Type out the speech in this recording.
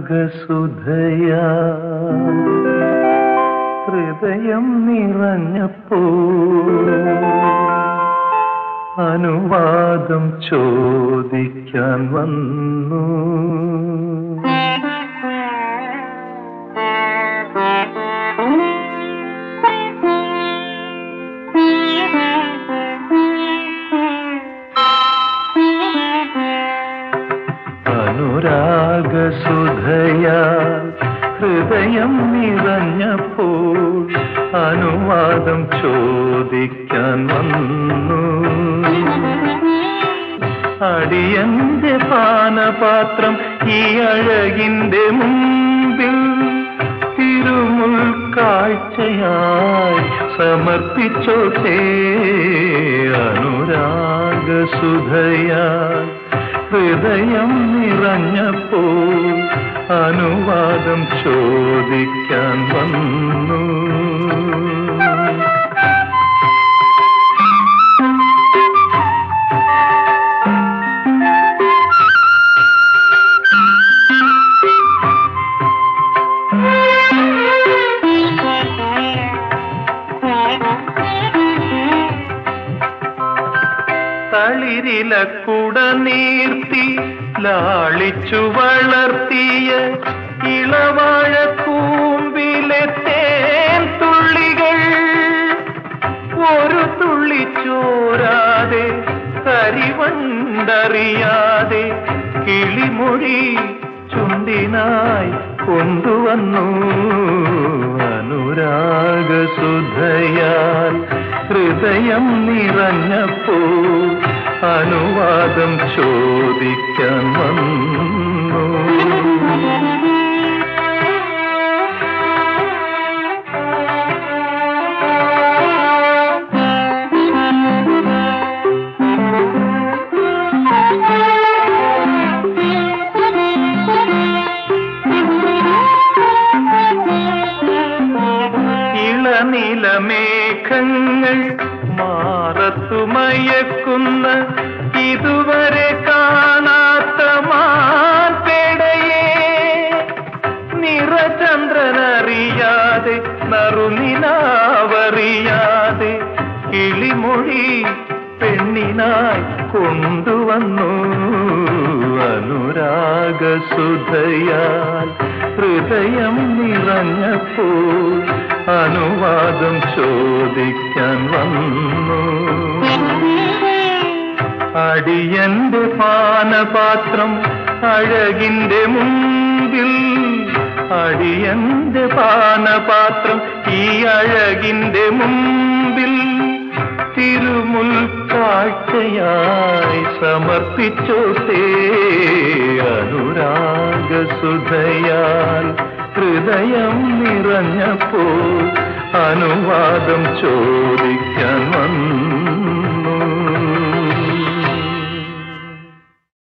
അനുരാഗസുധയാ ഹൃദയം നിറഞ്ഞപ്പോ അനുവാദം ചോദിക്കാൻ വന്നു അനുരാഗസുധയാ ഹൃദയം നിറഞ്ഞപ്പോൾ അനുവാദം ചോദിക്കാൻ വന്നു അടിയന്റെ പാനപാത്രം ഈ അഴകിന്റെ മുമ്പിൽ തിരുമുൽ കാഴ്ചയായി സമർപ്പിച്ചോട്ടെ അനുരാഗസുധയാൽ ഹൃദയം നിറഞ്ഞപ്പോൾ അനുവാദം ചോദിക്കാൻ വന്നു തളിരില കുട നീർത്തി ലാളിച്ചു വളർത്തിയ ഇളവാഴ കൂമ്പിലെ തേൻ തുള്ളികൾ ഒരു തുള്ളി ചോരാതെ കരിവണ്ടറിയാതെ കിളിമൊഴി ചുണ്ടിനായി കൊണ്ടുവന്നു അനുരാഗസുധയാൽ ഹൃദയം നിറഞ്ഞപ്പോ അനുവാദം ചോദിക്കാൻ വന്നു ഇളനിലമേഘങ്ങൾ മാറത്തുമയക്കുന്ന ഇതുവരെ കാണാത്ത മാൻപേടയെ നിറചന്ദ്രനറിയാതെ നറുനിലാവറിയാതെ കിളിമൊഴി പെണ്ണിനായി കൊണ്ടുവന്നു അനുരാഗസുധയാൽ ഹൃദയം നിറഞ്ഞപ്പോൾ അനുവാദം ചോദിക്കാൻ വന്നു അടിയന്റെ പാനപാത്രം അഴകിന്റെ മുമ്പിൽ അടിയന്റെ പാനപാത്രം ഈ അഴകിന്റെ മുമ്പിൽ തിരുമുൽ കാഴ്ചയായി സമർപ്പിച്ചോട്ടേ അനുരാഗസുധയാൽ ഹൃദയം നിറഞ്ഞപ്പോൾ അനുവാദം ചോദിക്കാൻ വന്നു